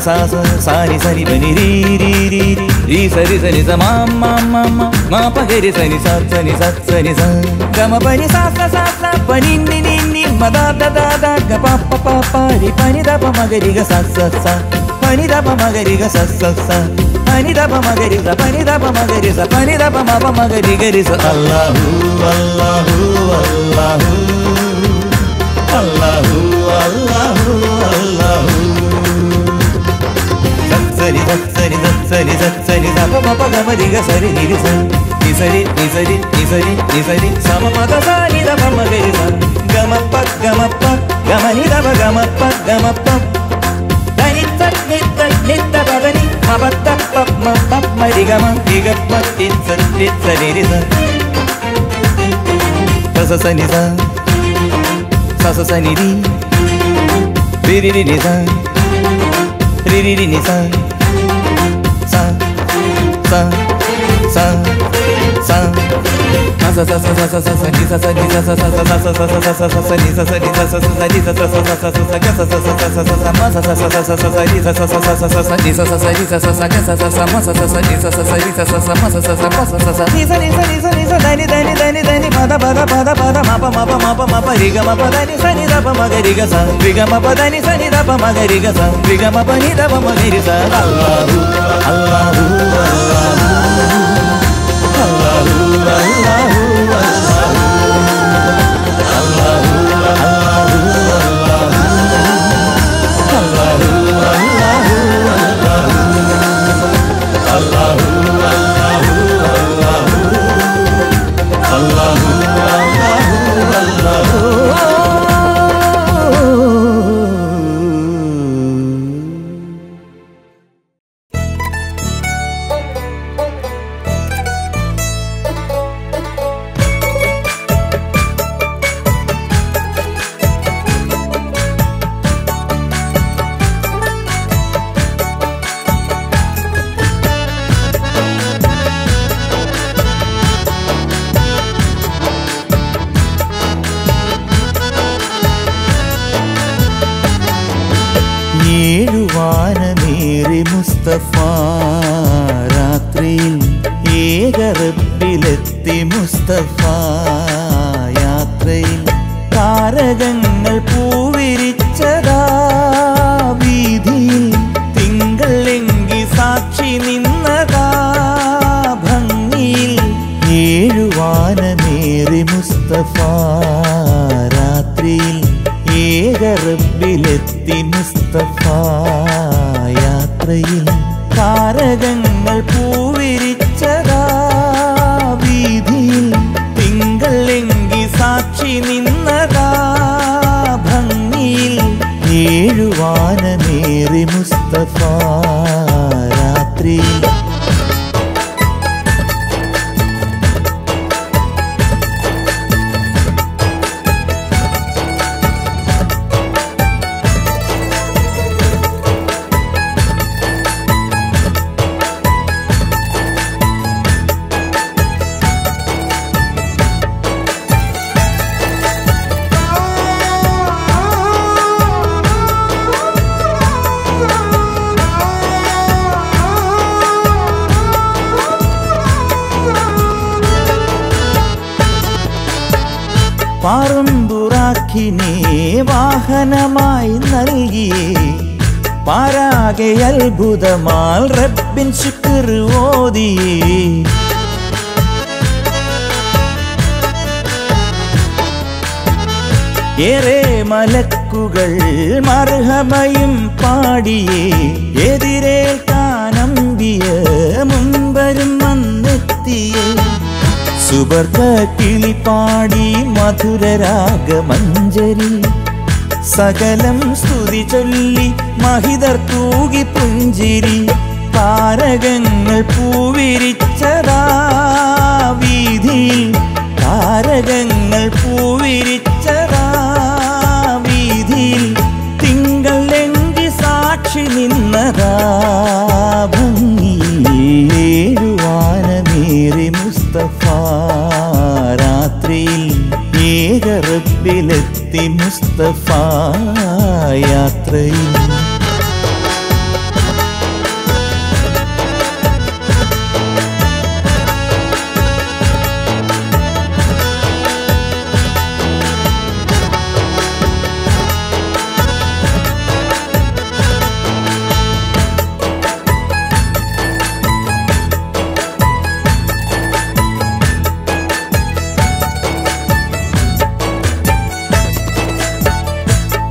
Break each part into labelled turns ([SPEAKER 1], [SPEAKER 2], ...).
[SPEAKER 1] sa sa sa ni sa ni pa ni ri ri ri ri ri sa ri sa ni sa ma ma ma ma ma pa ga ri sa ni sa sa ni sa sa ni sa ga ma pa ni sa sa sa sa pa ni ni ni ni ma da da da da ga pa pa pa pa ri pa ni da pa ma ga ri ga sa sa sa pa ni da pa ma ga ri ga sa sa sa pa ni da pa ma ga ri sa pa ni da pa ma ga ri sa pa ni da pa ma pa ma ga ri ga ri sa Allahu Allahu Allahu Allahu Allahu Allahu സരി സരി സരി സരി സമ പപ ഗമ രിഗ സരി നിരി സ നി സരി നി സരി നി സരി നി സരി സമ പദ സാരി ദ പമ ഗരി സ ഗമ പ ഗമ പ ഗമ നി ദ പ ഗമ പ ഗമ പ ധനി ത നി ത നി ത പദ നി മ പ ത പ മ പ മ രി ഗമ രി ഗ പ തി സ തി സ രി രി സ സ സ സ നി സ സ സ സ നി രി രി രി രി നി സ രി രി രി നി സ സ സ സ സ സ സ സ സ സ സ നി സ സ നി സ സ സ സ സ സ സ സ സ സ നി സ സ നി സ സ സ സ നി സ സ സ സ സ സ സ ഗ സ സ സ സ സ സ സ മ സ സ സ സ സ സ സ നി സ സ സ സ സ സ സ നി സ സ സ നി സ സ സ ഗ സ സ സ മ സ സ സ നി സ സ സ നി സ സ സ മ സ സ സ മ സ സ സ നി സ നി സ നി സ നി സ ധനി ധനി ധനി ധനി പദ പദ പദ പദ മ പ മ പ മ പ മ പ രി ഗ മ പ ധനി സ നി ധ പ മ ഗ രി ഗ സ രി ഗ മ പ ധനി സ നി ധ പ മ ഗ രി ഗ സ രി ഗ മ പ നി ധ പ മ ഗ രി സ അല്ലാഹു അല്ലാഹു അല്ലാഹു അല്ലാഹു ഏഴുവാനമേറി മുസ്തഫ രാത്രിയിൽ ഏകറപ്പിലെത്തി മുസ്തഫ യാത്രയിൽ താരകങ്ങൾ പൂവിരിച്ചതാ വീതിയിൽ തിങ്കൾ എങ്കി സാക്ഷി നിന്നതാ ഭംഗിയിൽ ഏഴുവാനമേറി മുസ്തഫ രാത്രിയിൽ ഏകറബിലെത്തി മുസ്തഫ യാത്രയിൽ താരകങ്ങൾ പൂവിരിച്ചതാ വീതിയിൽ തിങ്കൾ എങ്കി സാക്ഷി നിന്നതാ ഭംഗിയിൽ ഏഴുവാനമേറി മുസ്തഫ രാത്രിയിൽ പാറമ്പുറാക്കിനെ വാഹനമായി നൽകിയേ പാരാകെ അത്ഭുതമാൽ റബ്ബിൻ ശുക്ർ ഓതിയേ ഏറെ മലക്കുകൾ മർഹമയും പാടിയേ എതിരേൽക്കാനമ്പിയ മുമ്പരും വന്നെത്തിയേ സുബർഗ കിളിപ്പാടി മധുരരാഗമഞ്ജരി സകലം സ്തുതി ചൊല്ലി മഹിതർ തൂകി പുഞ്ചിരി താരകങ്ങൾ പൂവിരിച്ചതാ വീതിയിൽ താരകങ്ങൾ പൂവിരിച്ചതാ വീതിയിൽ തിങ്കൾ എങ്കി സാക്ഷി നിന്നതാ ഭംഗിയേഴുവാനമേറി മുസ്തഫ രാത്രിയിൽ ഏകറപ്പിലെത്തി മുസ്തഫ യാത്രയിൽ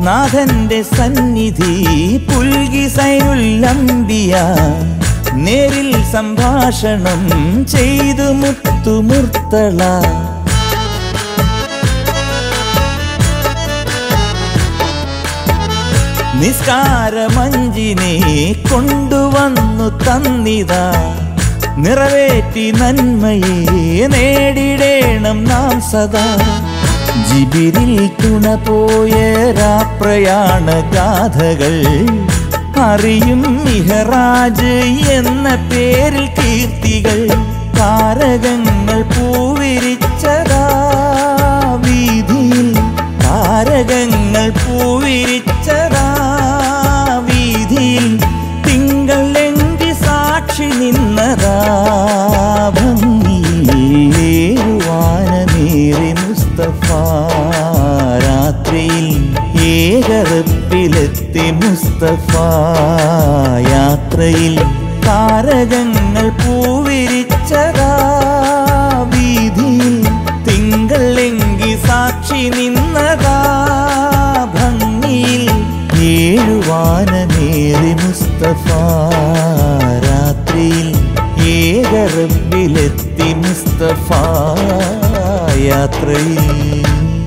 [SPEAKER 1] നാഥന്റെ സന്നിധി പുൽകി സൈനുല്ലംബിയ നേരിൽ സംഭാഷണം ചെയ്തു മുത്തുമുർത്തള നിസ്കാരമഞ്ചിനെ കൊണ്ടുവന്നു തന്നിതാ നിറവേറ്റി നന്മയെ നേടിടേണം നാം സദാ ജിബിരിൽ തുണ പോയ രാപ്രയാണ ഗാഥകൾ അറിയും മിഹറാജ് എന്ന പേരിൽ കീർത്തികൾ താരകങ്ങൾ പൂവിരിച്ചതാ വീതിയിൽ താരകങ്ങൾ പൂവിരിച്ചതാ വീതിയിൽ തിങ്കൾ എങ്കി സാക്ഷി നിന്നതാ ഭംഗിയിലേറുവാനമേറി മുസ്തഫ രാത്രിയിൽ ഏകറപ്പിലെത്തി മുസ്തഫ യാത്രയിൽ താരകങ്ങൾ പൂവിരിച്ചതാ വീതിയിൽ തിങ്കൾ എങ്കി സാക്ഷി നിന്നതാ ഭംഗിയിൽ ഏഴുവാനമേറി മുസ്തഫ രാത്രിയിൽ ഏകറബിലെത്തി മുസ്തഫ യാത്രയിൽ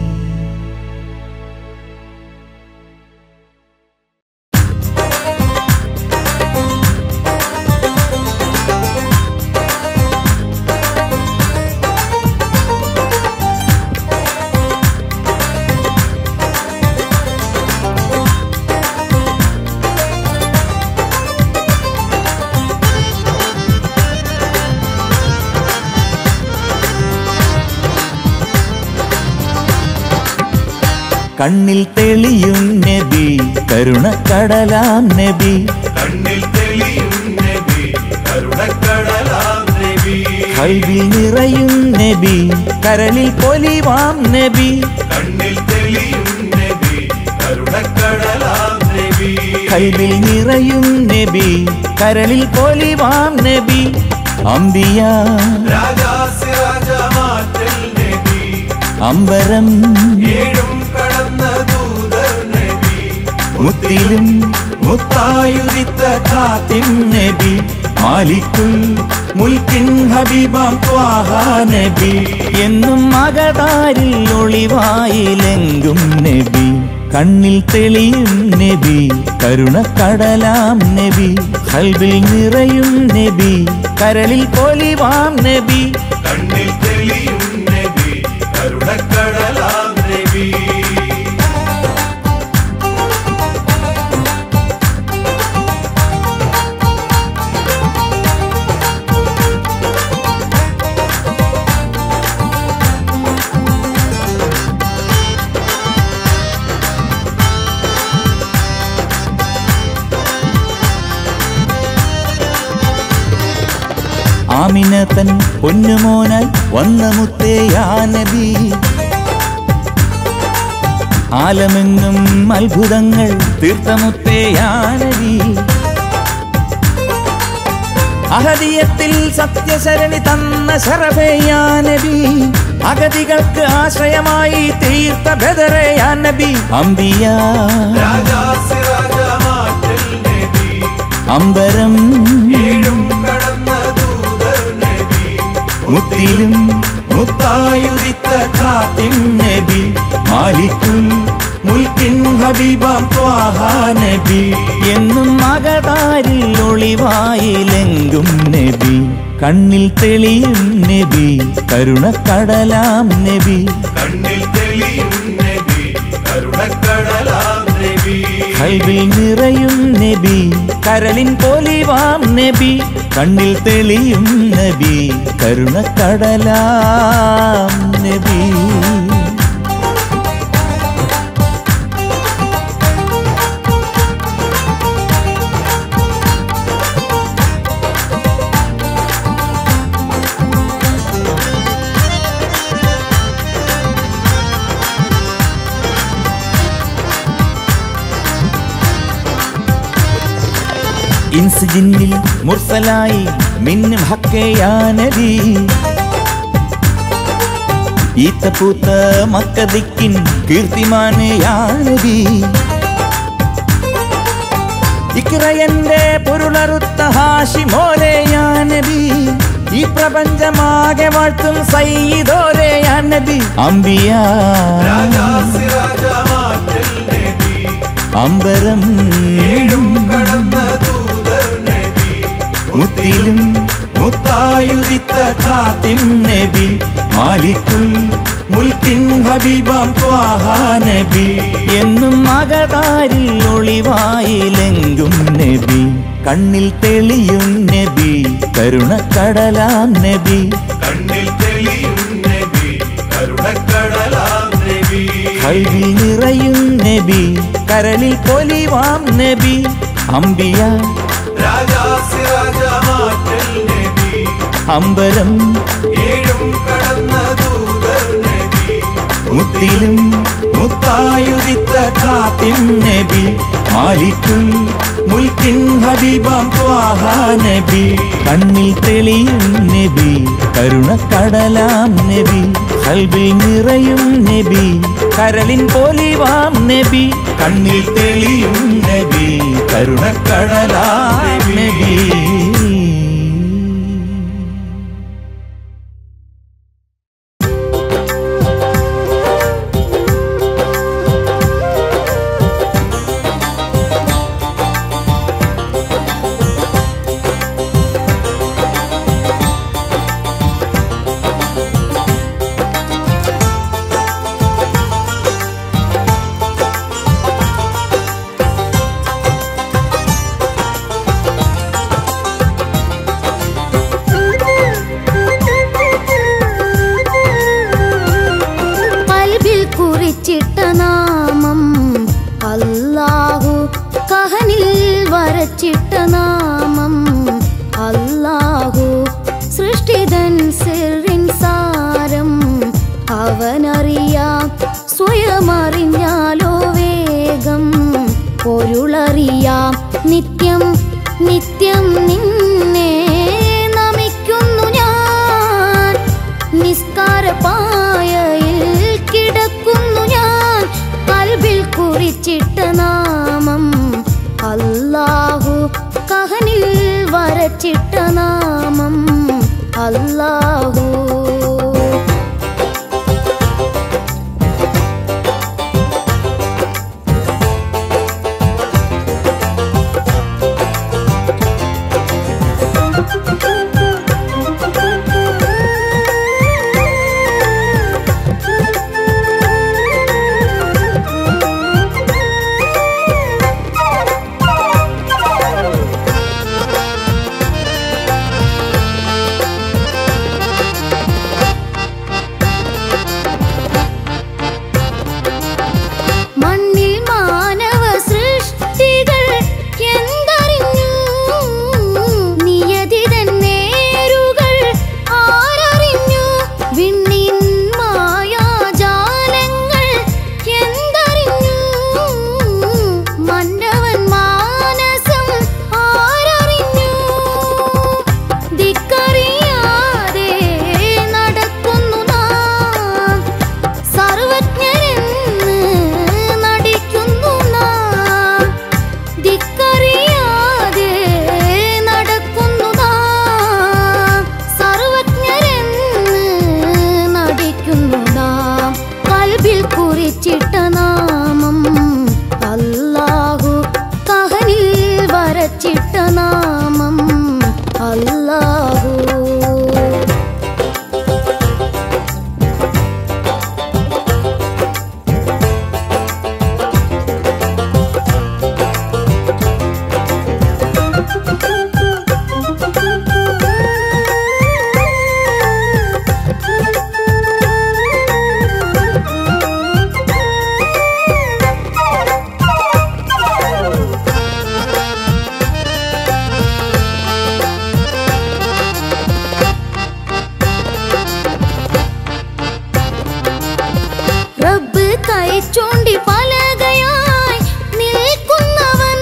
[SPEAKER 1] കണ്ണിൽ തെളിയും നബി കരുണക്കടലാം നബി
[SPEAKER 2] കണ്ണിൽ തെളിയും നബി കരുണക്കടലാം നബി
[SPEAKER 1] കൽവിൽ നിറയും നബി കരളിൽ പൊലിവാം നബി
[SPEAKER 2] കണ്ണിൽ തെളിയും നബി കരുണക്കടലാം നബി
[SPEAKER 1] കൽവിൽ നിറയും നബി കരളിൽ പൊലിവാം നബി അമ്പിയ
[SPEAKER 2] രാജാസിരാജമാറ്റൽ നബി
[SPEAKER 1] അമ്പരം
[SPEAKER 2] ഏഴും കടന്ന ദൂതർ നബി
[SPEAKER 1] മുത്തിലും മുത്തായുദിത്ത കാത്തിൻ നബി മാലിക്കുൽ മുൽക്കിൻ ഹബീബാം ത്വാഹ നബി എന്നും മകതാരിൽ ഒളിവായിലെങ്കും നബി കണ്ണിൽ തെളിയും നബി കരുണക്കടലാം നബി ഹൽബിൽ നിറയും നബി കരളിൽ പൊലിവാം നബി
[SPEAKER 2] കണ്ണിൽ തെളിയും നബി കരുണക്കടലാം നബി
[SPEAKER 1] ആമിനത്തൻ പൊന്നുമോനായി വന്ന മുത്തേയാ നബി ആലമെങ്ങും അത്ഭുതങ്ങൾ തീർത്ത മുത്തേയാ നബി അഹദിയത്തിൽ സത്യശരണി തന്ന ശരഫേയാ നബി അഗതികൾക്ക് ആശ്രയമായി തീർത്ത ബദറേയാ നബി അമ്പിയ
[SPEAKER 2] രാജാസിരാജമാറ്റൽ നബി
[SPEAKER 1] അമ്പരം
[SPEAKER 2] ഏഴും കടന്ന ദൂതർ നബി
[SPEAKER 1] മുത്തിലും മുത്തായുദിത്ത കാത്തിൻ നബി മാലിക്കുൽ മുൽക്കിൻ ഹബീബാം ത്വാഹ നബി എന്നും മകതാരിൽ ഒളിവായിലെങ്കും നബി കണ്ണിൽ തെളിയും നബി കരുണക്കടലാം നബി
[SPEAKER 2] കണ്ണിൽ തെളിയും നബി കരുണക്കടലാം നബി
[SPEAKER 1] കൽവിൽ നിറയും നബി കരളിൻ പൊലിവാം നബി കണ്ണിൽ തെളിയും നബി കരുണക്കടലാം നബി ഇൻസ് ജിന്നിൽ മുർസലായി മിന്നും ഹക്കയാ നബി ഈത്തപ്പൂത്ത മക്കതിക്കിൻ കീർത്തിമാനയാ നബി ഇക്രയന്റെ പൊരുളറുത്ത ഹാഷിമോരെ യാ നബി ഈ പ്രപഞ്ചമാകെ വാഴ്ത്തും സയ്യിദോരെ യാ നബി അമ്പിയ
[SPEAKER 2] രാജാസിരാജമാറ്റൽ നബി
[SPEAKER 1] അമ്പരം
[SPEAKER 2] ഏഴും കടന്ന ദൂതർ നബി
[SPEAKER 1] മുത്തിലും മുത്തായുദിത്ത ഖാത്തിം നബി മാലിക്കുൽ മുൽക്കിൻ ഹബീബാം ത്വാഹ നബി എന്നും മകതാരിൽ ഒളിവായിലെങ്കും നബി കണ്ണിൽ തെളിയും നബി കരുണക്കടലാം നബി
[SPEAKER 2] കണ്ണിൽ തെളിയും നബി കരുണക്കടലാം നബി
[SPEAKER 1] കൽവിൽ നിറയും നബി കരളിൽ പൊലിവാം നബി അമ്പിയ
[SPEAKER 2] രാജാസിരാജമാറ്റൽ നബി
[SPEAKER 1] അമ്പരം
[SPEAKER 2] ഏഴും കടന്ന ദൂതർ നബി
[SPEAKER 1] മുത്തിലും മുത്തായുദിത്ത ഖാത്തിം നബി മാലിക്കുൽ മുൽക്കിൻ ഹബീബാം ത്വാഹ നബി കണ്ണിൽ തെളിയും നബി കരുണക്കടലാം നബി കൽബിൽ നിറയും നബി കരളിൻ പോലിവാം നബി കണ്ണിൽ തെളിയും നബി കരുണക്കടലാം നബി
[SPEAKER 3] കൽബിൽ കുറിച്ചിട്ട നാമം അല്ലാഹു കഹനിൽ വരച്ചിട്ട നാമം അല്ലാഹു സൃഷ്ടിതൻ സിറിൻ സാരം അവനറിയാം സ്വയമറിഞ്ഞാലോ വേഗം പൊരുളറിയാം നിത്യം നിത്യം നിന്നെ നമിക്കുന്നു ഞാൻ നിസ്കാരപായയിൽ കിടക്കുന്നു ഞാൻ കൽബിൽ കുറിച്ചിട്ട നാമം അല്ലാഹു കഹനിൽ വരച്ചിട്ട നാമം അല്ലാഹു മണ്ണിൽ മാനവ സൃഷ്ടികൾ എന്തറിഞ്ഞു നിയതിതൻ നേരുകൾ ആരറിഞ്ഞു വിണ്ണിൻ മായാജാലങ്ങൾ എന്തറിഞ്ഞു മന്നവൻ മാനസം ആരറിഞ്ഞു ദിക്കറിയാതെ നടക്കുന്നു നാം സർവജ്ഞരെന്ന് നടിക്കുന്നു നാം ധിക്കറിയാതെ നടക്കുന്നു നാം സർവജ്ഞരെന്ന് നടിക്കുന്നു നാം കൽബിൽ കുറിച്ചിട്ട നാമം അല്ലാഹു കഹനിൽ വരച്ചിട്ട നാമം അല്ലാഹു റബ്ബ് കൈ ചൂണ്ടി പലകയായി നിൽക്കുന്നവൻ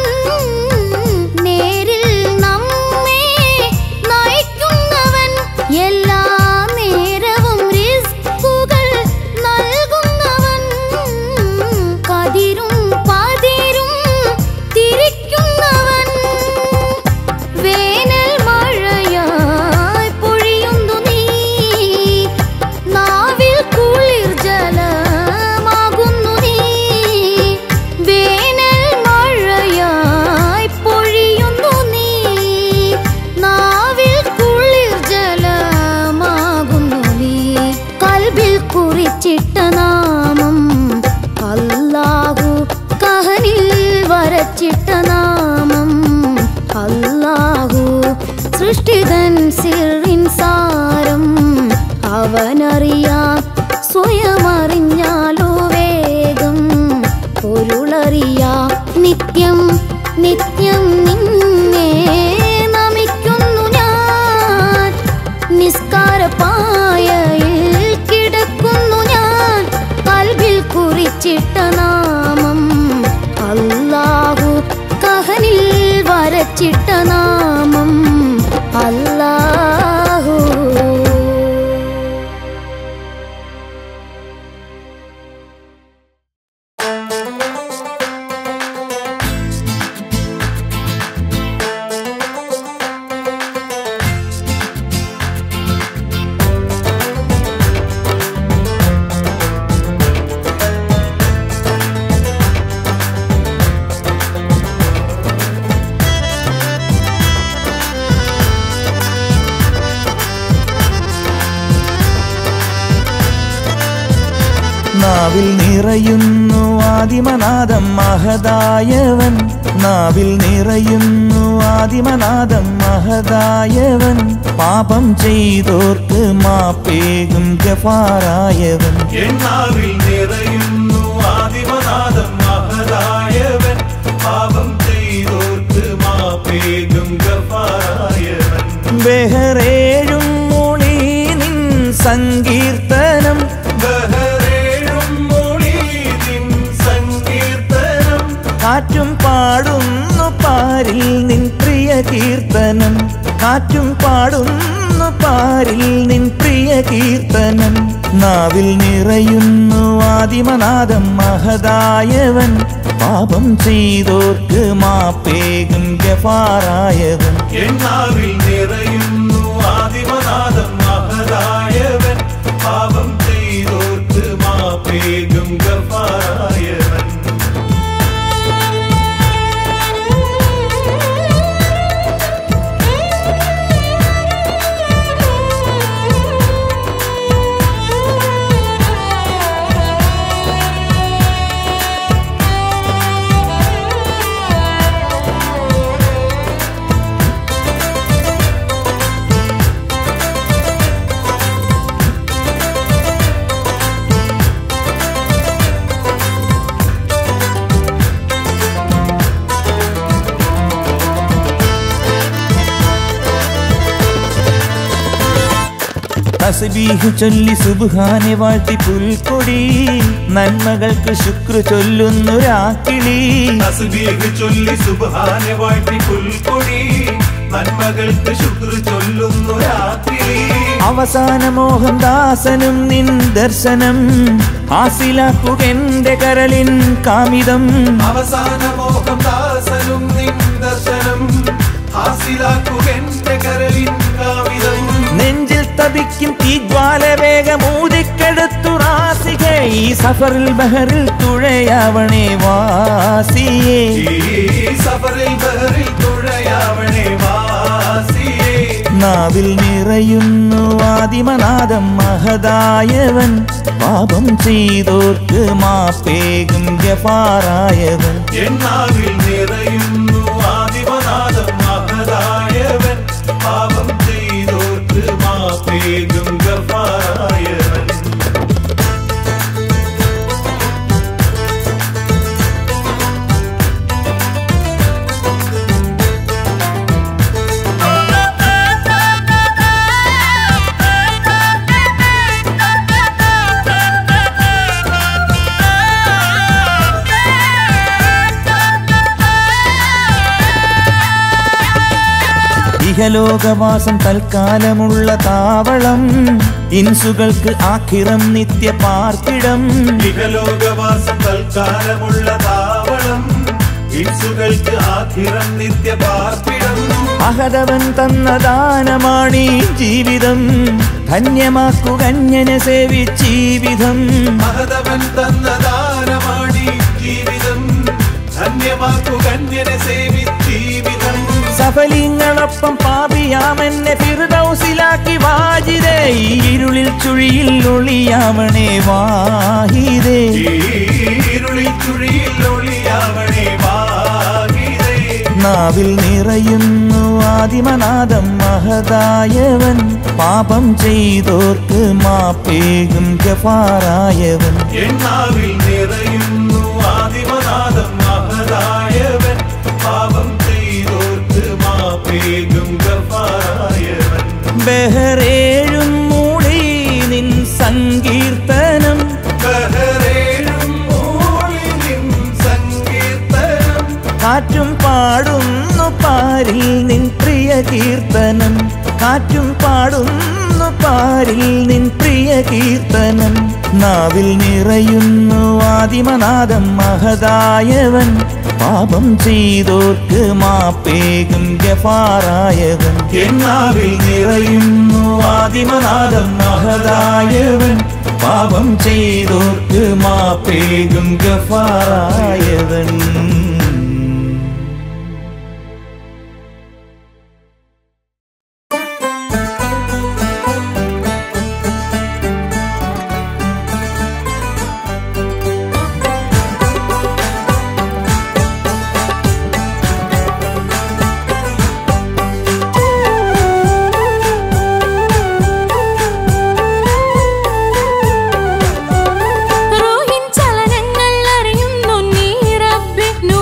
[SPEAKER 3] നേരിൽ നമ്മെ നയിക്കുന്നവൻ എല്ലാ നേരവും റിസ്കുകൾ നൽകുന്നവൻ കതിരും പതിരും തിരിക്കുന്നവൻ നാമം അല്ലാഹു കഹനിൽ വരച്ചിട്ട നാമം അല്ലാഹു സൃഷ്ടിതൻ സിറിൻ സാരം അവനറിയാം സ്വയമറിഞ്ഞാലോ വേഗം പൊരുളറിയാ നിത്യം നിത്യം നിന്നെ നമിക്കുന്നു ഞാൻ നിസ്കാരപ്പായയിൽ കിടക്കുന്നു ഞാൻ കൽവിൽ കുറിച്ചിട്ട നാമം അല്ലാഹു കഹനിൽ വരച്ചിട്ട നാമം അല്ലാഹു
[SPEAKER 1] നാവിൽ നിറയുന്നു ആദിമനാദം മഹദായവൻ നാവിൽ നിറയുന്നു ആദിമനാദം മഹദായവൻ പാപം ചെയ്തോർക്ക് മാപ്പേകും ഗഫാറായവൻ
[SPEAKER 2] എന്നാവിൽ നിറയുന്നു ആദിമനാഥം മഹതായവൻ പാപം ചെയ്തോർക്ക് മാപ്പേകും ഗഫാറായവൻ
[SPEAKER 1] ബഹറേഴും മൊഴി നിൻ സങ്കീർത്തനം
[SPEAKER 2] ബഹരേഴും മൊഴീതിൻ സങ്കീർത്തനം
[SPEAKER 1] കാറ്റും പാടുന്നു പാരിൽ നിൻ പ്രിയ കീർത്തനം കാറ്റും പാടുന്നു പാരിൽ നിൻ പ്രിയ കീർത്തനം നാവിൽ നിറയുന്നു ആദിമനാദം മഹദായവൻ പാപം ചെയ്തോർക്ക് മാപ്പേകും ഗഫാറായവൻ
[SPEAKER 2] എന്നാവിൽ നിറയുന്നു ആദിമനാഥം മഹതായവൻ പാപം ചെയ്തോർക്ക് മാപ്പേകും ഗഫാറായവൻ
[SPEAKER 1] തസ്ബീഹ് ചൊല്ലി സുബ്ഹാനെ വാഴ്ത്തി പുൽക്കൊടി നന്മകൾക്ക് ശുക്ർ ചൊല്ലുന്നു രാക്കിളി
[SPEAKER 2] തസ്ബീഹ് ചൊല്ലി സുബ്ഹാനെ വാഴ്ത്തി പുൽക്കൊടി നന്മകൾക്ക് ശുക്ർ ചൊല്ലുന്നു രാത്രി
[SPEAKER 1] അവസാന മോഹം ദാസനും നിൻ ദർശനം ഹാസിലാക്കുകെന്റെ കരളിൻ കാമിതം
[SPEAKER 2] അവസാന മോഹം ദാസനും നിൻ ദർശനം ഹാസിലാക്കുകെന്റെ കരളിൻ കാവിതം
[SPEAKER 1] നെഞ്ചിൽ തപിക്കും തീജ്വാല വേഗമൂതിക്കെടുത്തു റാസിക ഈ സഫറിൽ ബഹറിൽ തുഴയാവണേ വാസിയേ
[SPEAKER 2] ഈ സഫറിൽ ബഹറിൽ തുഴയാവണേ വാസിയേ
[SPEAKER 1] നാവിൽ നിറയുന്നു ആദിമനാദം മഹദായവൻ പാപം ചെയ്തോർക്ക് മാപ്പേകും ഗഫാറായവൻ
[SPEAKER 2] എന്നാവിൽ നിറയുന്നു ആദിമനാഥം മഹതായവൻ പാപം ചെയ്തോർക്ക് മാപ്പേകും ഗഫാറായവൻ
[SPEAKER 1] ഇഹലോകവാസം തൽക്കാലമുള്ള താവളം ഇൻസുകൾക്ക് ആഖിറം നിത്യ പാർപ്പിടം
[SPEAKER 2] ഇഹലോകവാസം തൽക്കാലമുള്ള താവളം ഇൻസുകൾക്ക് ആഖിറം നിത്യ പാർപ്പിടം
[SPEAKER 1] അഹതവൻ തന്ന ദാനമാണീ ജീവിതം ധന്യമാക്കുകന്യനെ സേവിച്ചീവിധം
[SPEAKER 2] മഹതവൻ തന്ന ദാനമാണി ജീവിതം ധന്യമാക്കുകന്യനെ സേവിച്ചീവിതം
[SPEAKER 1] സഫലിങ്ങളൊപ്പം പാപി അറിയാമെന്നെ ഫിർദൗസിലാക്കി വാജിതേ ഈ ഇരുളിൽ ചുഴിയിൽ ഒളിയാമണേ വാഹിതേ
[SPEAKER 2] ഇരുളിൽ ചുഴിയിൽ ഒളിയാവണേ വാഹിതേ
[SPEAKER 1] നാവിൽ നിറയുന്നു ആദിമനാദം മഹതായവൻ പാപം ചെയ്തോർക്ക് മാപ്പേകും ഗഫാറായവൻ
[SPEAKER 2] എന്നാവിൽ നിറയുന്നു ആദിമനാഥം മഹതായവൻ പാപം ചെയ്തോർക്ക് മാപ്പേകും ഗഫാറായവൻ
[SPEAKER 1] ബഹറേഴും മൂളി നിൻ സങ്കീർത്തനം
[SPEAKER 2] ബഹറേഴും മൂളിനിൻ സങ്കീർത്തനം
[SPEAKER 1] കാറ്റും പാടുന്നു പാരിൽ നിൻ പ്രിയ കീർത്തനം കാറ്റും പാടുന്നു പാരിൽ നിൻ പ്രിയ കീർത്തനം നാവിൽ നിറയുന്നു ആദിമനാദം മഹതായവൻ പാപം ചെയ്തോർക്ക് മാപ്പേകും ഗഫാറായവൻ എന്നാവിൽ നിറയുന്നു ആദിമനാദം മഹതായവൻ പാപം ചെയ്തോർക്ക് മാപ്പേകും ഗഫാറായവൻ
[SPEAKER 4] റൂഹിൻ ചലനങ്ങൾ അറിയുന്നു നീ റബ്ബേ നൂ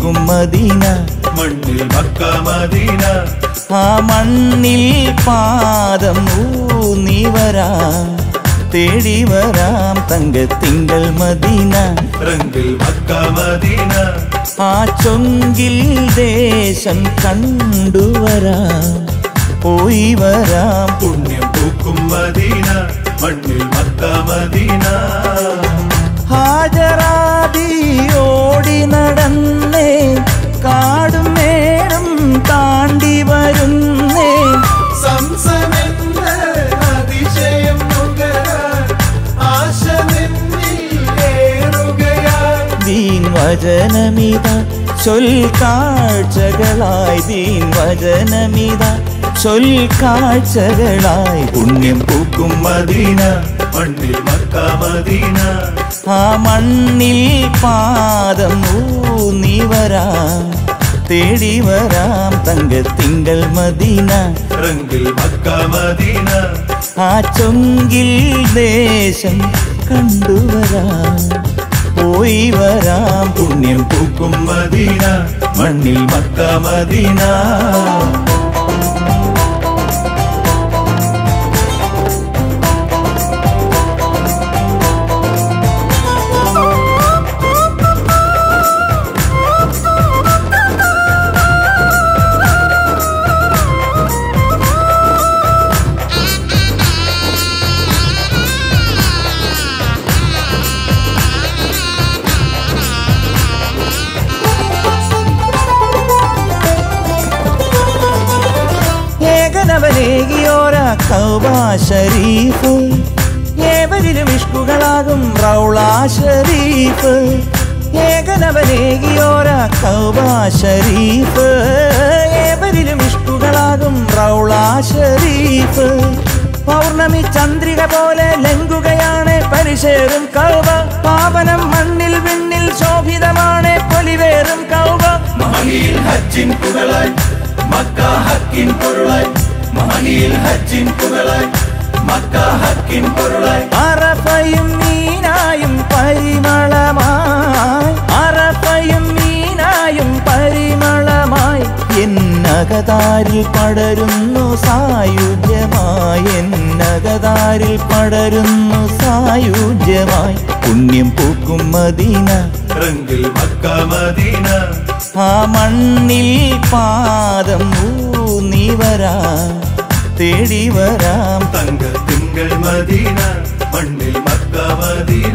[SPEAKER 1] പൂക്കും മദീന
[SPEAKER 2] മണ്ണിൽ മക്ക മദീന
[SPEAKER 1] ആ മണ്ണിൽ പാദം ഊന്നി വരാം തേടി വരാം തങ്കത്തിങ്കൾ മദീന
[SPEAKER 2] റങ്കിൽ മക്ക മദീന
[SPEAKER 1] ആ ചൊങ്കിൽ ദേശം കണ്ടുവരാം പോയി വരാം
[SPEAKER 2] പുണ്യം പൂക്കും മദീന മണ്ണിൽ മക്ക മദീന
[SPEAKER 1] ഹാജരാതി ഓടി നടന്നേ കാടും മേടും താണ്ടി വരുന്നേ
[SPEAKER 2] സംസമെന്ന അതിശയം നുകരാൻ ആശ നിന്നിൽ ഏറുകയായി
[SPEAKER 1] ദീൻ വചനമിത ചൊൽക്കാഴ്ചകളായി ദീൻ വചനമിത ചൊൽക്കാഴ്ചകളായി പുണ്യം പൂക്കും
[SPEAKER 2] മദീന മണ്ണിൽ മക്ക മദീന
[SPEAKER 1] ആ മണ്ണിൽ പാദം ഊന്നി വരാം തേടി വരാം തങ്കത്തിങ്കൾ മദീന
[SPEAKER 2] റങ്കിൽ മക്ക മദീന
[SPEAKER 1] ആ ചൊങ്കിൽ ദേശം കണ്ടുവരാം പോയി വരാം
[SPEAKER 2] പുണ്യം പൂക്കും മദീന മണ്ണിൽ മക്ക മദീന
[SPEAKER 1] ഏകനവനേകിയോര കൗബാ ഷരീഫ് ഏവരിലും ഇഷ്കുകളാകും റൗളാ ഷരീഫ് ഏകനവനേകിയോര കൗബാ ഷരീഫ് ഏവരിലും ഇഷ്കുകളാകും റൗളാ ഷരീഫ് പൗർണമി ചന്ദ്രിക പോലെ ലംഘുകയാണ് പരിശേറും കൗബ പാവനം മണ്ണിൽ വിണ്ണിൽ ശോഭിതമാണ് പൊലിവേറും കൗബ
[SPEAKER 2] മഹിയിൽ ഹജ്ജിൻ പുകളായി മക്ക ഹക്കിൻ പൊരുളായി മഹിയിൽ ഹജ്ജിൻ പുകളായി മക്ക ഹക്കിൻ പൊരുളായി
[SPEAKER 1] അറഫയും മീനായും പരിമളമായി അറഫയും മീനായും പരിമളമായി എന്നകതാരിൽ പടരുന്നു സായുജ്യമായി എന്നകതാരിൽ പടരുന്നു സായുജ്യമായി പുണ്യം പൂക്കും മദീന
[SPEAKER 2] റങ്കിൽ മക്ക മദീന
[SPEAKER 1] ആ മണ്ണിൽ പാദം ഊന്നി വരാം തേടി വരാം
[SPEAKER 2] തങ്ക തിങ്കൾ മദീന മണ്ണിൽ മക്ക മദീന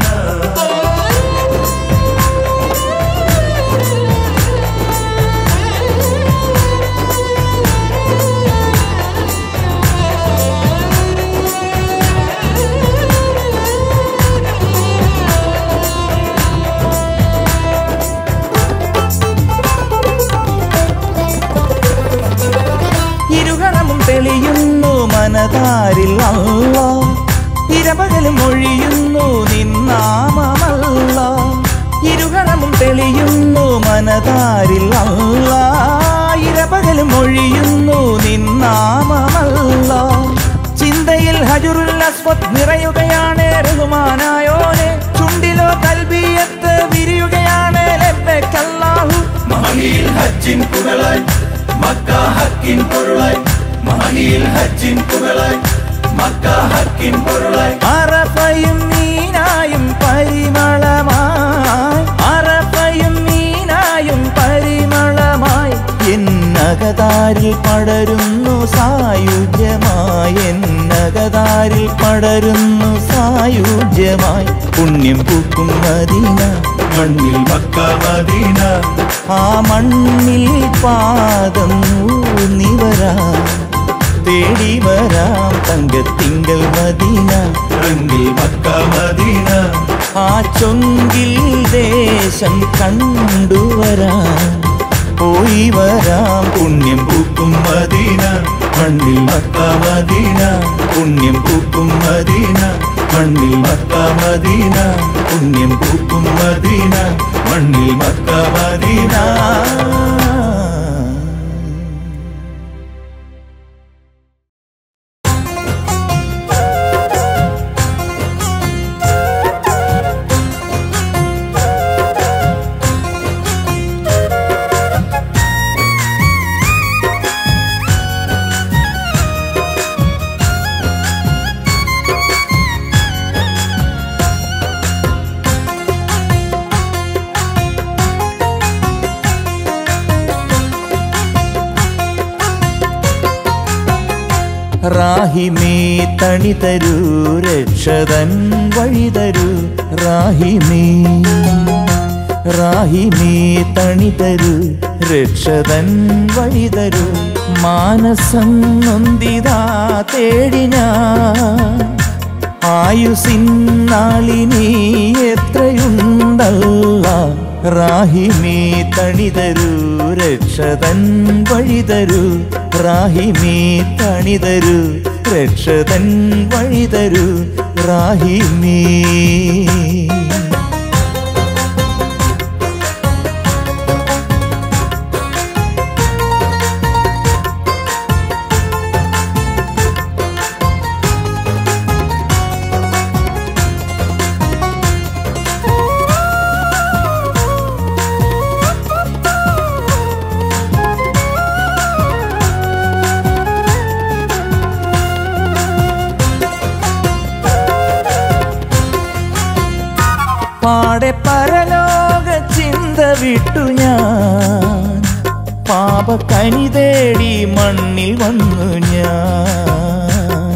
[SPEAKER 1] ഇരുകണമും തെളിയുന്നു മനതാരിൽ അല്ല ഇരപകലും ഒഴിയുന്നു നിന്നാമമല്ല ഇരുകണമും തെളിയുന്നു മനതാരിൽ അല്ല ഇരപകലും ഒഴിയുന്നു നിന്നാമമല്ല ചിന്തയിൽ ഹജുറുൽ അസ്വദ് നിറയുകയാണ് റഹ്മാനായോനെ ചുണ്ടിലോ തൽബിയത്ത് വിരിയുകയാണ് ലബ്ബക്കല്ലാഹു
[SPEAKER 2] മഹിയിൽ ഹജ്ജിൻ പുകളായി മക്ക ഹക്കിൻ പൊരുളായി മഹിയിൽ ഹജ്ജിൻ പുകളായി മക്ക ഹക്കിൻ പൊരുളായി
[SPEAKER 1] അറഫയും മീനായും പരിമളമായി അറഫയും മീനായും പരിമളമായി എന്നകതാരിൽ പടരുന്നു സായുജ്യമായി എന്നകതാരിൽ പടരുന്നു സായുജ്യമായി പുണ്യം പൂക്കും മദീന
[SPEAKER 2] മണ്ണിൽ മക്ക മദീന
[SPEAKER 1] ആ മണ്ണിൽ പാദം ഊന്നി വരാം തേടി വരാം തങ്കത്തിങ്കൾ മദീന
[SPEAKER 2] റങ്കിൽ മക്ക മദീന
[SPEAKER 1] ആ ചൊങ്കിൽ ദേശം കണ്ടുവരാം പോയി വരാം
[SPEAKER 2] പുണ്യം പൂക്കും മദീന മണ്ണിൽ മക്ക മദീന പുണ്യം പൂക്കും മദീന മണ്ണിൽ മക്ക മദീന പുണ്യം പൂക്കും മദീന മണ്ണിൽ മക്ക മദീന
[SPEAKER 1] ആ റാഹിമേ തണി തരൂ രക്ഷതൻ വഴി തരൂ റാഹിമേ റാഹിമേ തണി തരൂ രക്ഷതൻ വഴി തരൂ മാനസം നൊന്തിതാ തേടിന ആയുസിന്നാളിനി എത്രയുണ്ടല്ല റാഹിമേ തണി തരൂ രക്ഷതൻ വഴി തരൂ റാഹിമേ തണി തരൂ രക്ഷതൻ വഴി തരൂ റാഹിമേ പാടെ പരലോക ചിന്ത വിട്ടു ഞാൻ പാപക്കനി തേടി മണ്ണിൽ വന്നു ഞാൻ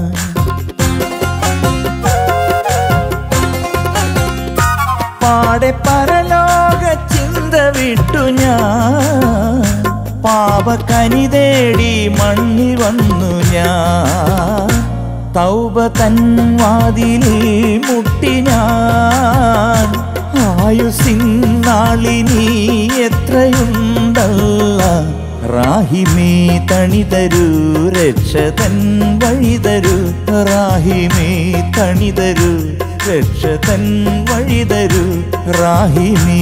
[SPEAKER 1] പാടെ പരലോക ചിന്ത വിട്ടു ഞാൻ പാപക്കനി തേടി മണ്ണിൽ വന്നു ഞാൻ തൗബ തൻ വാതിലിൽ മുട്ടി ഞാൻ ആയുസിന്നാളിനി എത്രയുണ്ടല്ല റാഹിമേ തണി തരൂ രക്ഷതൻ വഴി തരൂ റാഹിമേ തണി തരൂ രക്ഷതൻ വഴി തരൂ റാഹിമേ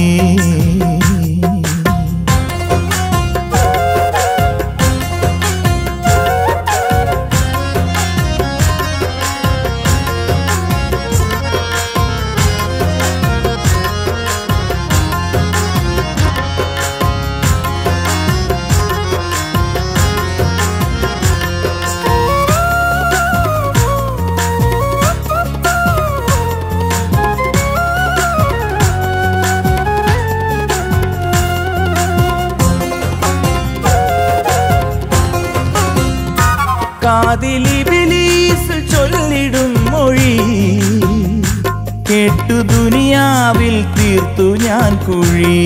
[SPEAKER 1] കാതിലിബിലീസ് ചൊല്ലിടും മൊഴി കേട്ടു ദുനിയാവിൽ തീർത്തു ഞാൻ കുഴി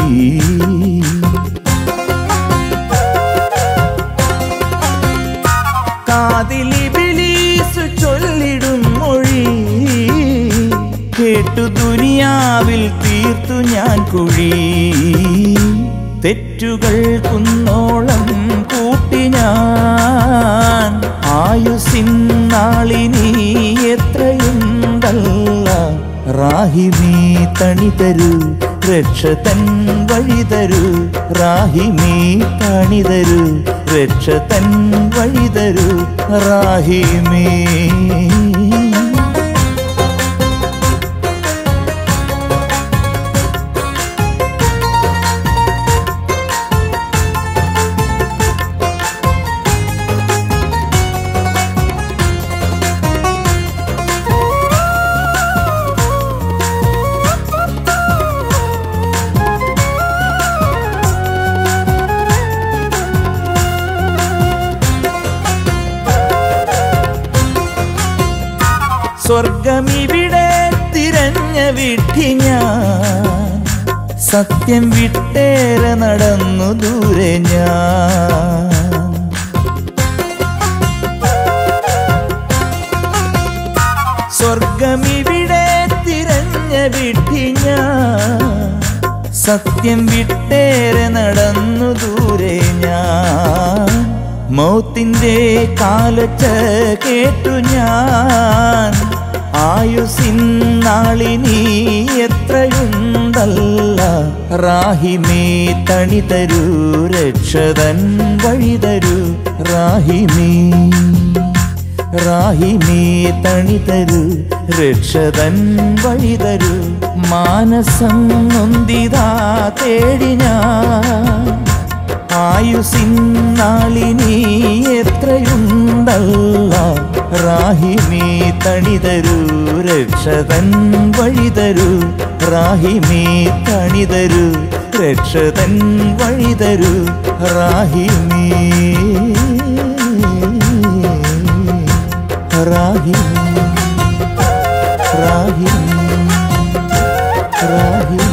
[SPEAKER 1] കാതിലിബിലീസ് ചൊല്ലിടും മൊഴി കേട്ടു ദുനിയാവിൽ തീർത്തു ഞാൻ കുഴി തെറ്റുകൾ കുന്നോളം കൂട്ടി ഞാൻ ആയുസിന്നാളിനി എത്രയുണ്ടല്ല റാഹിമേ തണി തരൂ രക്ഷതൻ വഴി തരൂ റാഹിമേ തണി തരൂ രക്ഷതൻ വഴി തരൂ റാഹിമേ സ്വർഗമിവിടെ തിരഞ്ഞ വിട്ടി ഞാൻ സത്യം വിട്ടേറെ നടന്നു ദൂരെ ഞാൻ സ്വർഗമിവിടെ തിരഞ്ഞ വിട്ടി ഞാൻ സത്യം വിട്ടേറെ നടന്നു ദൂരെ ഞാൻ മൗത്തിന്റെ കാലച്ച കേട്ടു ഞാൻ ആയുസിന്നാളിനി എത്രയുണ്ടല്ല റാഹിമേ തണി തരൂ രക്ഷതൻ വഴി തരൂ റാഹിമേ റാഹിമേ തണി തരൂ രക്ഷതൻ വഴി തരൂ മാനസം നൊന്തിതാ തേടിനാ ആയുസിന്നാളിനി എത്രയുണ്ടല്ല റാഹിമേ തണി തരൂ രക്ഷതൻ വഴി തരൂ റാഹിമേ തണി തരൂ രക്ഷതൻ വഴി തരൂ റാഹിമേ റാഹിം റാഹിം റാഹിം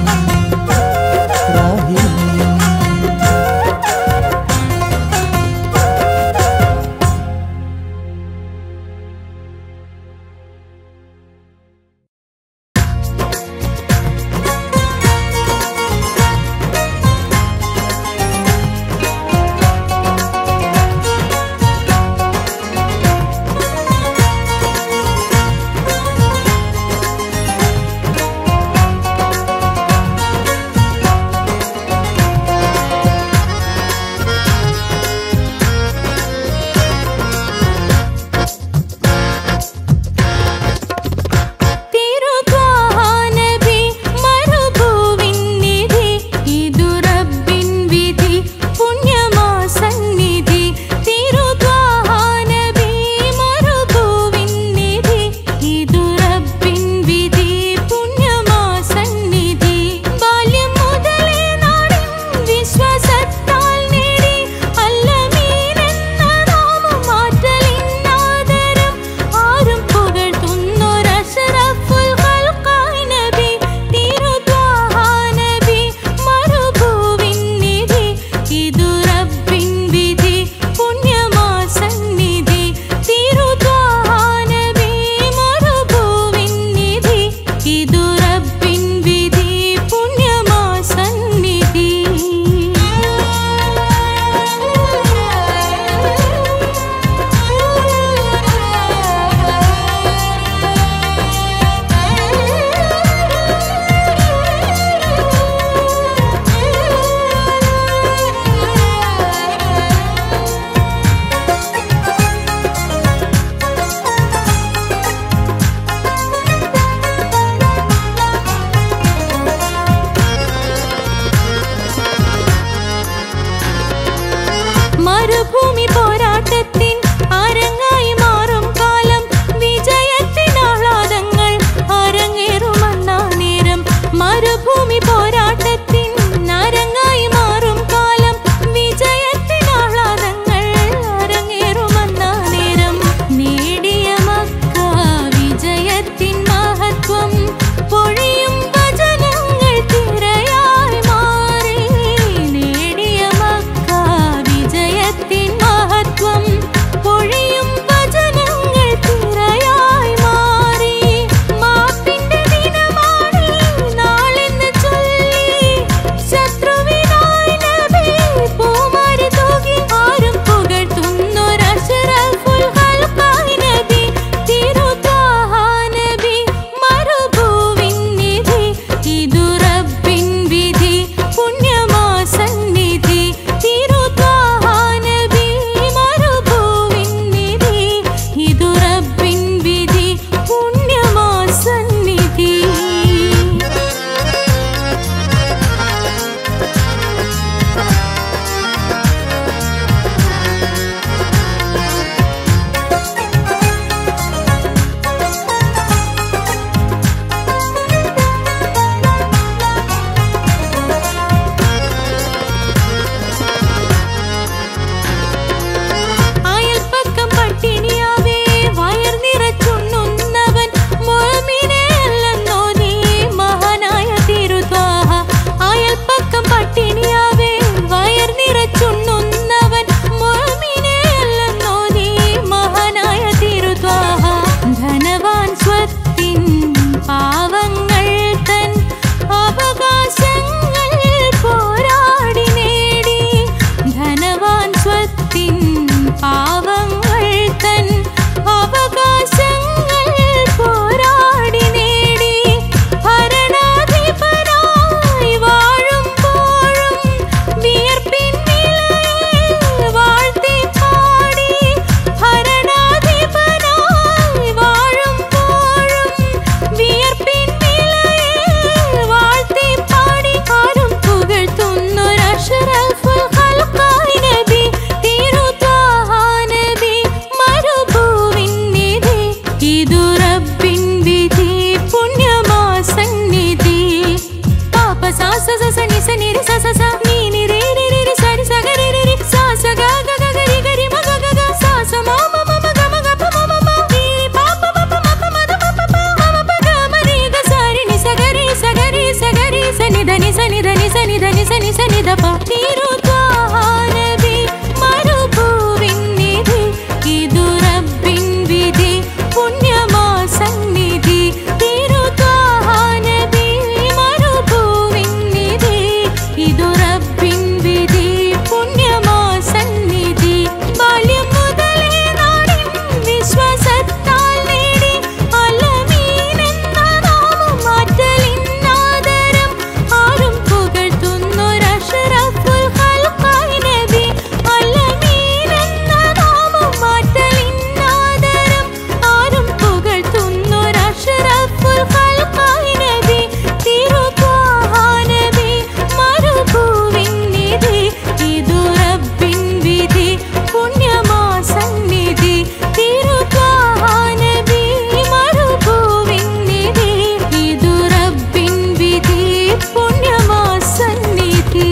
[SPEAKER 1] റാഹിം
[SPEAKER 4] തിരുത്വാഹാനബി മരുഭൂവിന്നിധി ഇതു റബ്ബിൻ വിധി പുണ്യമാ സന്നിധി തിരുത്വാഹാനബി മരുഭൂവിന്നിധി ഇതു റബ്ബിൻ വിധി പുണ്യമാ സന്നിധി ബാല്യം മുതലേ നാടിൻ വിശ്വാസത്താൽ നേടി അല്ലമീൻ എന്ന നാമം മാറ്റലിന്നാദരം ആരും പുകഴ്ത്തുന്നൊരശറഫുൽ ഖൽഖായി നബി തിരുത്വാഹാ നബി മരുഭൂവിൻ നിധി നിദപ തിരുദ്വാരവി മരുഭൂവിന്നിധി ഇതു റബ്ബിൻ വിധി പുണ്യമാ സന്നിധി തിരുദ്വാരവി മരുഭൂവിന്നിധി ഇതു റബ്ബിൻ വിധി പുണ്യമാ സന്നിധി ബാല്യം മുതലേ നാടിൻ വിശ്വാസത്താൽ നേടി അലമീൻ എന്ന നാമം മാറ്റലിന്നാദരം ആരും പുകഴ്ത്തുന്നൊരഷറഫുൽ ഖൽഖായി നബി അലമീൻ എന്ന നാമം മാറ്റലിന്നാദരം ആരും പുകഴ്ത്തുന്നൊരഷറഫുൽ ഖൽഖായി നബി തിരുത്വാഹ നബി മരുഭൂവിന്നിധി ഇതു റബ്ബിൻ വിധി പുണ്യമാ സന്നിധി തിരുത്വാഹ നബി മരുഭൂവിന്നിധി ഇതു റബ്ബിൻ വിധി പുണ്യമാ സന്നിധി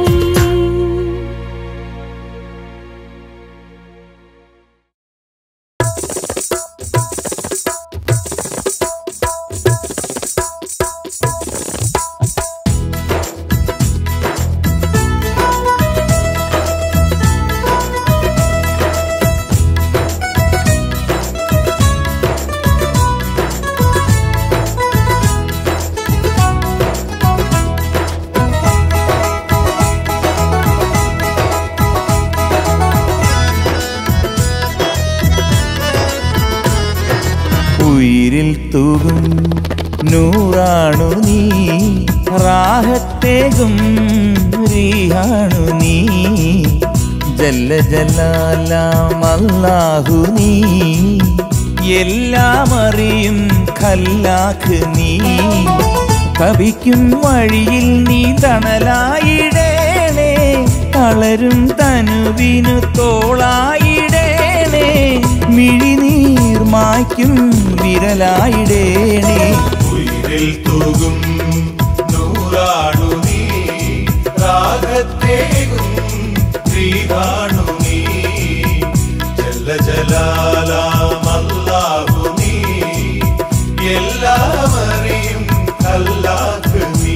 [SPEAKER 1] ഉയിരിൽ തൂകും നൂറാണു നീ റാഹത്തേകും റീഹാണു നീ ജല്ല ജലാലാം അല്ലാഹു നീ എല്ലാം അറിയും ഖല്ലാഖ് നീ കവിക്കും വഴിയിൽ നീ തണലായിടേണേ തളരും തനുവിനു തോളായിടേണേ മിഴിനീർ മായ്ക്കും വിരലായിടേണേ
[SPEAKER 2] ഉയിരിൽ തൂകും നൂറാണു നീ രാഗത്തേകും ശ്രീകാണു നീ ജല്ല ജലാലാമല്ലാഹു നീ എല്ലാം അറിയും അല്ലാഹ് നീ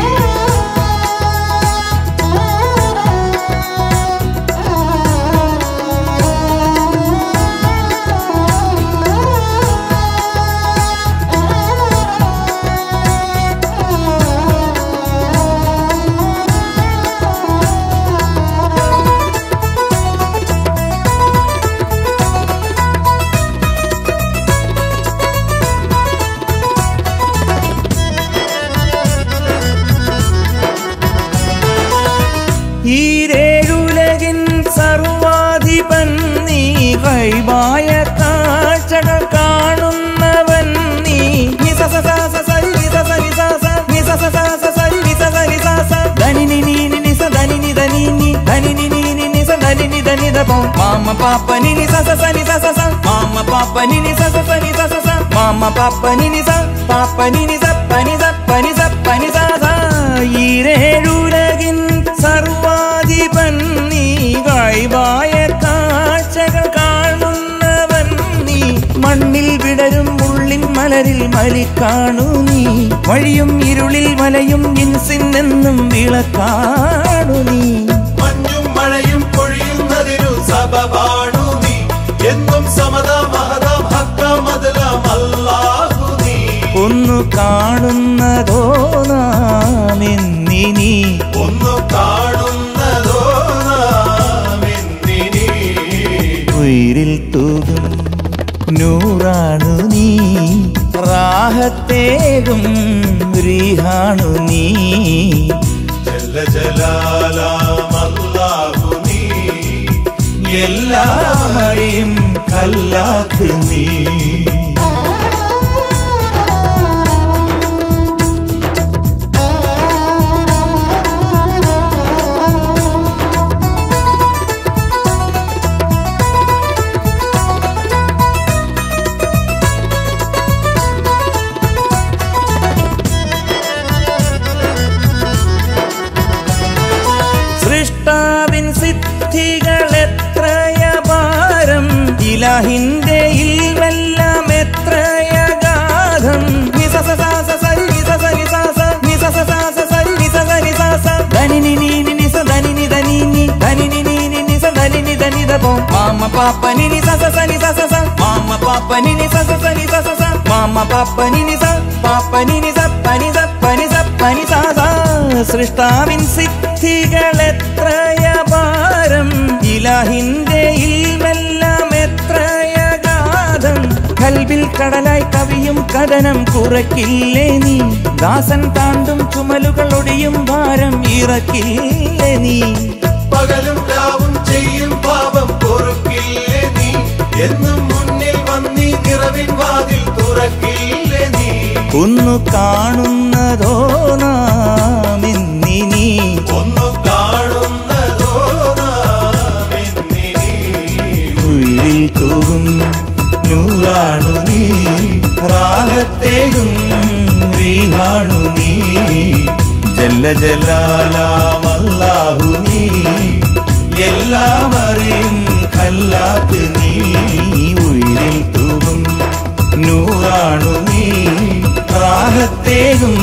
[SPEAKER 1] ഈരേഴുലകിൻ സർവാധിപൻ നീ കൈവായ കാഴ്ചകൾ കാണുന്നവൻ നീ നി സ സ സ സ സ രി സ സ രി സ സ നി സ സ സ സ സ രി സ സ രി സ സ ധനി നി നി നി നി സ ധനി നി ധനി നി ധനി നി നി നി നി സ ധനി നി ധനി ധ പോ മാമ പാപ്പ നി നി സ സ സ നി സ സ സ മാമ പാപ്പ നി നി സ സ സ നി സ സ സ മാമ പാപ്പ നി നി സ പാപ്പ നി നി സ പ നി സ പ നി സ പ നി സ സ ഈരേഴുലകിൻ സർവാധിപൻ നീ കഴിവായ കാഴ്ചകൾ കാണുന്നവൻ നീ മണ്ണിൽ വിടരും ഉള്ളിൻ മലരിൽ മലിക്കാണു നീ വഴിയും ഇരുളിൽ വലയും ഇൻസിന്നെന്നും വിളക്കാണു നീ
[SPEAKER 2] മഞ്ഞും മഴയും പൊഴിയുന്നതിനു സബബാണു നീ എന്നും സമത മഹതം ഹക്കം മതലം അല്ലാഹു നീ
[SPEAKER 1] ഒന്നു കാണുന്നതോ നാം എന്നിനി
[SPEAKER 2] ഒന്നു കാണുന്നതോ നാം എന്നിനി
[SPEAKER 1] ഉയിരിൽ തൂകും നൂറാണു നീ റാഹത്തേകും റീഹാണു നീ
[SPEAKER 2] ജല്ല ജലാലാം അല്ലാഹു നീ എല്ലാം
[SPEAKER 1] എല്ലാമറിയും കല്ലാക്ക് നീ സൃഷ്ടാവിൻ സിദ്ധികൾ എത്രയപാരം ഇലാഹിന്റെ ഇൽവെല്ലാം എത്രയഗാധം നിസസസാസസരി നിസസരിസാസ നിസസസാസസരി നിസസരിസാസ ധനി നി നി നി നി പാപ്പ നിനി സ സ സ നി സ സ സ മാമ പാപ്പ നിനി സ സ സ നി സ സ സ മാമ പാപ്പ നിനി സ പാപ്പ നിനി സ പനി സ പനി സ പനി സ സ സൃഷ്ടാവിൻ സിദ്ധികൾ എത്രയപാരം ഇലാഹിന്റെ ഇൽമെല്ലാം എത്രയഗാധം കൽവിൽ കടലായി കവിയും കഥനം കുറയ്ക്കില്ലേ നീ ദാസൻ താണ്ടും ചുമലുകൾ ഒടിയും ഭാരം ഇറക്കില്ലേ നീ
[SPEAKER 2] പകലും രാവും ചെയ്യും പാപം പൊറുക്കില്ലേ നീ എന്നും മുന്നിൽ വന്നീ നിറവിൻ വാതിൽ തുറക്കില്ലേ നീ
[SPEAKER 1] ഒന്നു കാണുന്നതോ നാം ഇന്നിനി
[SPEAKER 2] ഒന്നു കാണുന്നതോ നാം എന്നിനി.
[SPEAKER 1] ഉള്ളിൽ തൂകും നൂറാണു നീ റാഹത്തേകും റീഹാണു നീ ജല്ല ജലാലാമല്ലാഹു നീ എല്ലാം അറിയും കല്ലാത്ത് നീ ഉള്ളിൽ തൂകും നൂറാണു നീ റാഹത്തേകും